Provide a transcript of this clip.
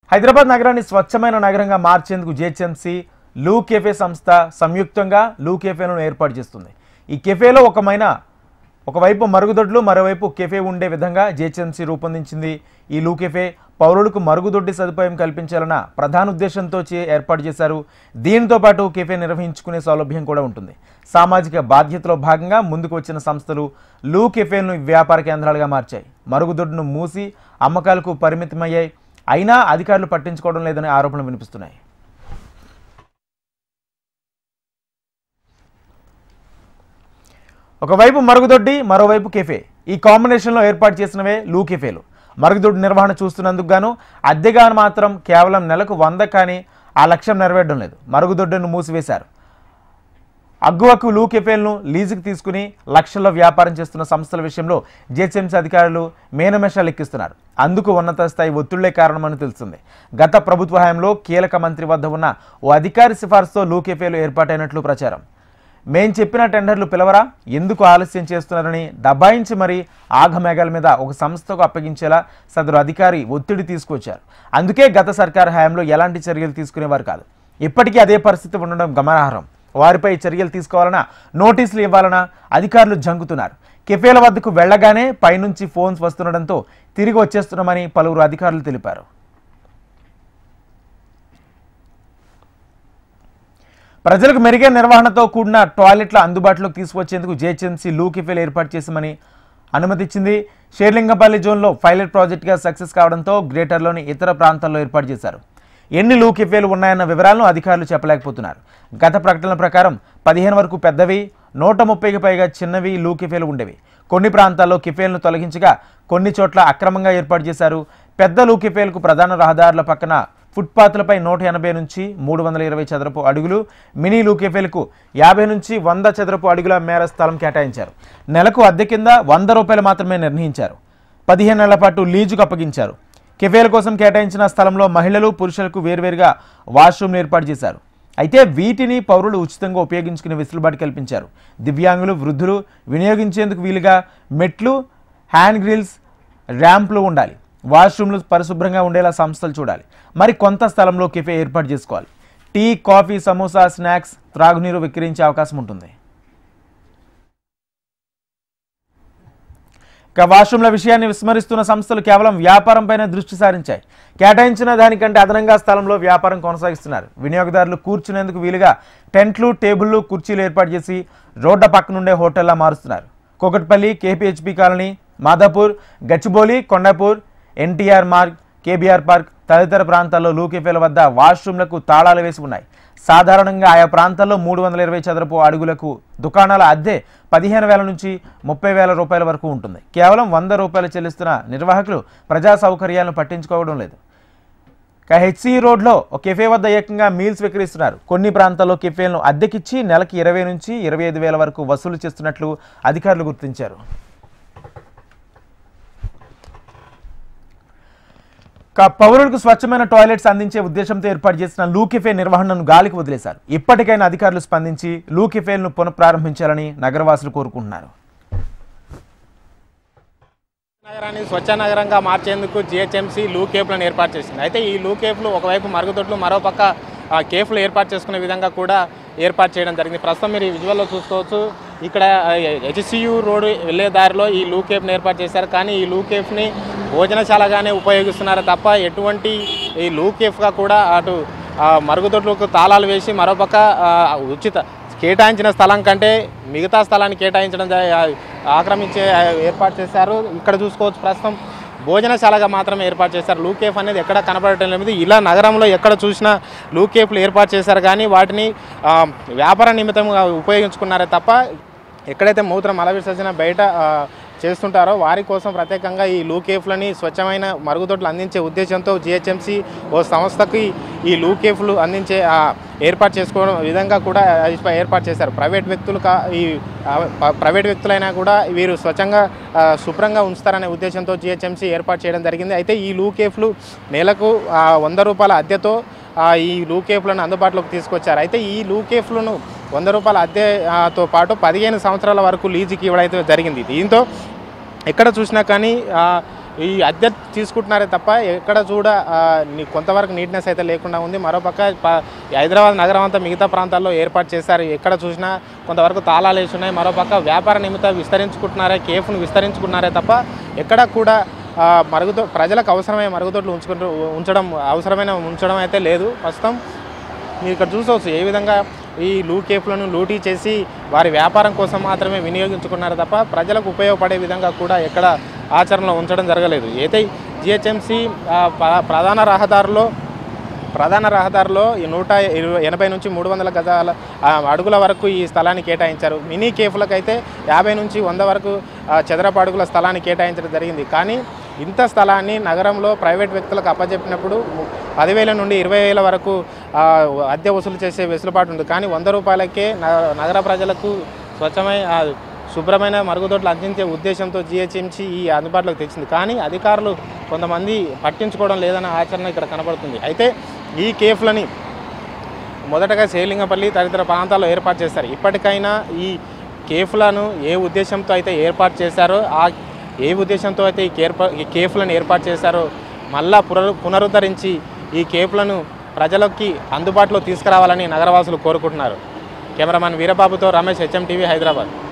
హైదరాబాద్ నగరాన్ని స్వచ్ఛమైన నగరంగా మార్చేందుకు జిహెచ్ఎంసీ లూ కెఫే సంస్థ సంయుక్తంగా లూ కెఫేలను ఏర్పాటు చేస్తుంది ఈ కెఫేలో ఒకమైన ఒకవైపు మరుగుదొడ్లు మరోవైపు కెఫే ఉండే విధంగా జిహెచ్ఎంసీ రూపొందించింది ఈ లూ కెఫే పౌరులకు మరుగుదొడ్డి సదుపాయం కల్పించాలన్న ప్రధాన ఉద్దేశంతో చే- ఏర్పాటు చేశారు దీంతో పాటు కెఫే నిర్వహించుకునే సౌలభ్యం కూడా ఉంటుంది సామాజిక బాధ్యతలో భాగంగా ముందుకు వచ్చిన సంస్థలు లూ కెఫేలను వ్యాపార కేంద్రాలుగా మార్చాయి మరుగుదొడ్డును మూసి అమ్మకాలకు పరిమితమయ్యాయి అయినా అధికారులు పట్టించుకోవడం లేదనే ఆరోపణలు వినిపిస్తున్నాయి ఒకవైపు మరుగుదొడ్డి మరోవైపు కెఫే ఈ కాంబినేషన్లో ఏర్పాటు చేసినవే లూ కెఫేలు మరుగుదొడ్డి నిర్వహణ చూస్తున్నందుకు గాను అద్దెగా మాత్రం కేవలం నెలకు వంద కానీ ఆ లక్ష్యం నెరవేరడం లేదు మరుగుదొడ్డును మూసివేశారు అగ్గువకు లూ కెఫేలను లీజుకు తీసుకుని లక్షల్లో వ్యాపారం చేస్తున్న సంస్థల విషయంలో జిహెచ్ఎంసీ అధికారులు మేనమేషాలు లెక్కిస్తున్నారు అందుకు ఉన్నత స్థాయి ఒత్తిళ్లే కారణమని తెలుస్తుంది గత ప్రభుత్వ హయాంలో కీలక మంత్రి వద్ద ఉన్న ఓ అధికారి సిఫార్సుతో లూ కెఫేలు ఏర్పాటైనట్లు ప్రచారం మేం చెప్పిన టెండర్లు పిలవరా ఎందుకు ఆలస్యం చేస్తున్నారని దబాయించి మరీ ఆఘమేఘాల మీద ఒక సంస్థకు అప్పగించేలా సదరు అధికారి ఒత్తిడి తీసుకొచ్చారు అందుకే గత సర్కార్ హయాంలో ఎలాంటి చర్యలు తీసుకునేవారు కాదు ఇప్పటికీ అదే పరిస్థితి ఉండడం గమనార్హం వారిపై చర్యలు తీసుకోవాలన్నా నోటీసులు ఇవ్వాలన్నా అధికారులు జంకుతున్నారు కెఫేల వద్దకు వెళ్ళగానే పైనుంచి ఫోన్స్ వస్తుండడంతో తిరిగి వచ్చేస్తున్నామని పలువురు అధికారులు తెలిపారు ప్రజలకు మెరుగైన నిర్వహణతో కూడిన టాయిలెట్ల అందుబాటులోకి తీసుకొచ్చేందుకు జేహెచ్ఎంసీ లూ కెఫేలు ఏర్పాటు చేశామని అనుమతిచ్చింది షేర్లింగంపల్లి జోన్లో పైలట్ ప్రాజెక్టుగా సక్సెస్ కావడంతో గ్రేటర్లోని ఇతర ప్రాంతాల్లో ఏర్పాటు చేశారు ఎన్ని లూ కెఫేలు ఉన్నాయన్న వివరాలను అధికారులు చెప్పలేకపోతున్నారు గత ప్రకటనల ప్రకారం పదిహేను వరకు పెద్దవి నూట ముప్పైకి పైగా చిన్నవి లూ కెఫేలు ఉండేవి కొన్ని ప్రాంతాల్లో కెఫేలను తొలగించగా కొన్ని చోట్ల అక్రమంగా ఏర్పాటు చేశారు పెద్ద లూ కెఫేలకు ప్రధాన రహదారుల పక్కన ఫుట్పాత్లపై నూట ఎనభై నుంచి మూడు వందల ఇరవై చదరపు అడుగులు మినీ లూ కెఫేలకు యాభై నుంచి వంద చదరపు అడుగుల మేర స్థలం కేటాయించారు నెలకు అద్దె కింద వంద రూపాయలు మాత్రమే నిర్ణయించారు పదిహేను నెలల పాటు లీజుకు అప్పగించారు కెఫేల కోసం కేటాయించిన స్థలంలో మహిళలు పురుషులకు వేర్వేరుగా వాష్రూమ్లు ఏర్పాటు చేశారు అయితే వీటిని పౌరులు ఉచితంగా ఉపయోగించుకునే వెసులుబాటు కల్పించారు దివ్యాంగులు వృద్ధులు వినియోగించేందుకు వీలుగా మెట్లు హ్యాండ్ గ్రిల్స్ ర్యాంప్లు ఉండాలి వాష్రూమ్లు పరిశుభ్రంగా ఉండేలా సంస్థలు చూడాలి మరి కొంత స్థలంలో కెఫే ఏర్పాటు చేసుకోవాలి టీ కాఫీ సమోసా స్నాక్స్ త్రాగునీరు విక్రయించే అవకాశం ఉంటుంది ఇక వాష్రూమ్ల విషయాన్ని విస్మరిస్తున్న సంస్థలు కేవలం వ్యాపారంపైనే దృష్టి సారించాయి కేటాయించిన దానికంటే అదనంగా స్థలంలో వ్యాపారం కొనసాగిస్తున్నారు వినియోగదారులు కూర్చునేందుకు వీలుగా టెంట్లు టేబుళ్లు కుర్చీలు ఏర్పాటు చేసి రోడ్ల పక్కనుండే హోటల్లా మారుస్తున్నారు Kukatpally KPHB colony Madhapur Gachibowli Kondapur NTR Marg KBR park తదితర ప్రాంతాల్లో లూకెఫేల వద్ద వాష్రూమ్లకు తాళాలు వేసి ఉన్నాయి సాధారణంగా ఆయా ప్రాంతాల్లో మూడు వందల ఇరవై చదరపు అడుగులకు దుకాణాల అద్దె పదిహేను వేల నుంచి ముప్పై వేల రూపాయల వరకు ఉంటుంది కేవలం వంద రూపాయలు చెల్లిస్తున్న నిర్వాహకులు ప్రజా సౌకర్యాలను పట్టించుకోవడం లేదు ఇక హెచ్సి రోడ్లో ఒక కెఫే వద్ద ఏకంగా మీల్స్ విక్రయిస్తున్నారు కొన్ని ప్రాంతాల్లో కెఫేలను అద్దెకిచ్చి నెలకి ఇరవై నుంచి ఇరవై ఐదు వేల వరకు వసూలు చేస్తున్నట్లు అధికారులు గుర్తించారు క- పౌరులకు స్వచ్ఛమైన టాయిలెట్స్ అందించే ఉద్దేశంతో ఏర్పాటు చేసిన లూ కెఫే నిర్వహణను గాలికి వదిలేశారు ఇప్పటికైనా అధికారులు స్పందించి లూ కెఫేలను పునఃప్రారంభించాలని నగరవాసులు కోరుకుంటున్నారు నగరాన్ని స్వచ్ఛ నగరంగా మార్చేందుకు జిహెచ్ఎంసీ లూ కేఫ్లను ఏర్పాటు చేసింది అయితే ఈ లూ కేఫ్లు ఒకవైపు మరుగుదొడ్లు మరోపక్క ఆ కేఫ్లు ఏర్పాటు చేసుకునే విధంగా కూడా ఏర్పాటు చేయడం జరిగింది ప్రస్తుతం మీరు ఈ విజువల్లో చూసుకోవచ్చు ఇక్కడ హెచ్సియు రోడ్ వెళ్ళే దారిలో ఈ లూ కేఫ్ని ఏర్పాటు చేశారు కానీ ఈ లూ కేఫ్ని భోజనశాలగానే ఉపయోగిస్తున్నారు తప్ప ఎటువంటి ఈ లూ కేఫ్గా కూడా అటు ఆ, మరుగుదొడ్లకు తాళాలు వేసి మరోపక్క ఆ, ఉచిత కేటాయించిన స్థలం కంటే మిగతా స్థలాన్ని కేటాయించడం జ- ఆక్రమించే ఏర్పాటు చేశారు ఇక్కడ చూసుకోవచ్చు ప్రస్తుతం భోజనశాలగా మాత్రమే ఏర్పాటు చేశారు లూకేఫ్ అనేది ఎక్కడ కనపడటం లేదు ఇలా నగరంలో ఎక్కడ చూసినా లూకేఫ్లు ఏర్పాటు చేశారు కానీ వాటిని ఆ, వ్యాపార నిమిత్తంగా ఉపయోగించుకున్నారే తప్ప ఎక్కడైతే మూత్రం మల విసర్జన బయట ఆ, చేస్తుంటారో వారి కోసం ప్రత్యేకంగా ఈ లూ కేఫ్లని స్వచ్ఛమైన మరుగుదొడ్లు అందించే ఉద్దేశంతో జిహెచ్ఎంసీ ఓ సంస్థకి ఈ లూ కేఫ్లు అందించే ఆ, ఏర్పాటు చేసుకోవడం విధంగా కూడా ఆ, ఏర్పాటు చేశారు ప్రైవేట్ వ్యక్తులు కా ఈ ఆ, ప- ప్రైవేట్ వ్యక్తులైనా కూడా వీరు స్వచ్ఛంగా ఆ, శుభ్రంగా ఉంచుతారనే ఉద్దేశంతో జిహెచ్ఎంసీ ఏర్పాటు చేయడం జరిగింది అయితే ఈ లూ కేఫ్లు నెలకు ఆ, వంద రూపాయల అద్దెతో ఆ, ఈ లూ కేఫ్లను అందుబాటులోకి తీసుకొచ్చారు అయితే ఈ లూ కేఫ్లను వంద రూపాయల అద్దెతో పాటు పదిహేను సంవత్సరాల వరకు లీజుకి ఇవ్వడం జరిగింది దీంతో ఎక్కడ చూసినా కానీ ఆ, ఈ అద్దె తీసుకుంటున్నారే తప్ప ఎక్కడ చూడ ఆ, నీ- కొంతవరకు నీట్నెస్ అయితే లేకుండా ఉంది మరోపక్క ప- ఈ హైదరాబాద్ నగరం అంతా మిగతా ప్రాంతాల్లో ఏర్పాటు చేశారు ఎక్కడ చూసినా కొంతవరకు తాళాలు వేసి ఉన్నాయి మరోపక్క వ్యాపార నిమిత్తం విస్తరించుకుంటున్నారే కేఫ్ను విస్తరించుకున్నారే తప్ప ఎక్కడ కూడా ఆ, మరుగుదొ ప్రజలకు అవసరమైన మరుగుదొడ్లు ఉంచుకుంటూ ఉంచడం అవసరమైన ఉంచడం అయితే లేదు ప్రస్తుతం మీరు ఇక్కడ చూసవచ్చు ఏ విధంగా ఈ లూ కేఫ్లను లూటీ చేసి వారి వ్యాపారం కోసం మాత్రమే వినియోగించుకున్నారు తప్ప ప్రజలకు ఉపయోగపడే విధంగా కూడా ఎక్కడ ఆచరణలో ఉంచడం జరగలేదు అయితే జిహెచ్ఎంసి ప్రధాన రహదారిలో ప్రధాన రహదారిలో ఈ నూట ఇరవై ఎనభై నుంచి మూడు వందల గజాల ఆ, అడుగుల వరకు ఈ స్థలాన్ని కేటాయించారు మినీ కేఫ్లకైతే యాభై నుంచి వంద వరకు ఆ, చదరపు అడుగుల స్థలాన్ని కేటాయించడం జరిగింది కానీ ఇంత స్థలాన్ని నగరంలో ప్రైవేట్ వ్యక్తులకు అప్పజెప్పినప్పుడు పదివేల నుండి ఇరవై వేల వరకు ఆ, అద్దె వసూలు చేసే వెసులుబాటు ఉంది కానీ వంద రూపాయలకే న- నగర ప్రజలకు స్వచ్ఛమైన ఆ, శుభ్రమైన మరుగుదొడ్లు అందించే ఉద్దేశంతో జిహెచ్ఎంసీ ఈ అందుబాటులోకి తెచ్చింది కానీ అధికారులు కొంతమంది పట్టించుకోవడం లేదన్న ఆచరణ ఇక్కడ కనబడుతుంది అయితే ఈ కేఫ్లని మొదటగా శేలింగపల్లి తదితర ప్రాంతాల్లో ఏర్పాటు చేస్తారు ఇప్పటికైనా ఈ కేఫ్లను ఏ ఉద్దేశంతో అయితే ఏర్పాటు చేశారో ఆ ఏ ఉద్దేశంతో అయితే ఈ కేర్ప ఈ కేఫ్లను ఏర్పాటు చేశారో మళ్ళా పునరు పునరుద్ధరించి ఈ కేఫ్లను ప్రజలకి అందుబాటులో తీసుకురావాలని నగరవాసులు కోరుకుంటున్నారు కెమెరామాన్ వీరబాబుతో రమేష్ హెచ్ఎం టీవీ హైదరాబాద్